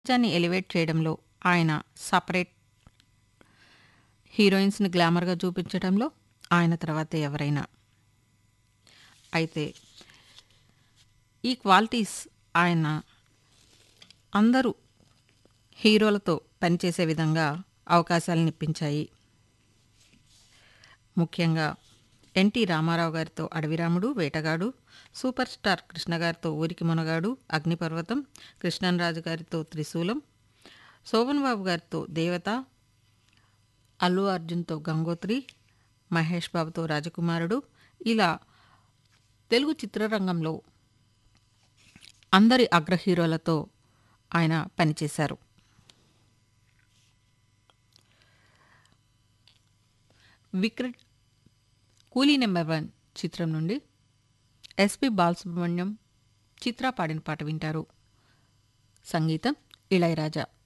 సమాజాన్ని ఎలివేట్ చేయడంలో ఆయన సపరేట్ హీరోయిన్స్ని గ్లామర్గా చూపించడంలో ఆయన తర్వాతే ఎవరైనా అయితే ఈ క్వాలిటీస్ ఆయన అందరూ హీరోలతో పనిచేసే విధంగా అవకాశాలను ఇప్పించాయి ముఖ్యంగా ఎన్టీ రామారావు గారితో అడవిరాముడు వేటగాడు సూపర్ స్టార్ కృష్ణ గారితో ఊరికి మునగాడు అగ్నిపర్వతం కృష్ణన్రాజు గారితో త్రిశూలం శోభన్ బాబు గారితో దేవత అల్లు అర్జున్తో గంగోత్రి మహేష్ బాబుతో రాజకుమారుడు ఇలా తెలుగు చిత్రరంగంలో అందరి అగ్ర హీరోలతో ఆయన పనిచేశారు విక్రట్ కూలీ నెంబర్ వన్ చిత్రం నుండి ఎస్పి బాలసుబ్రహ్మణ్యం చిత్ర పాడిన పాట వింటారు సంగీతం ఇళయరాజా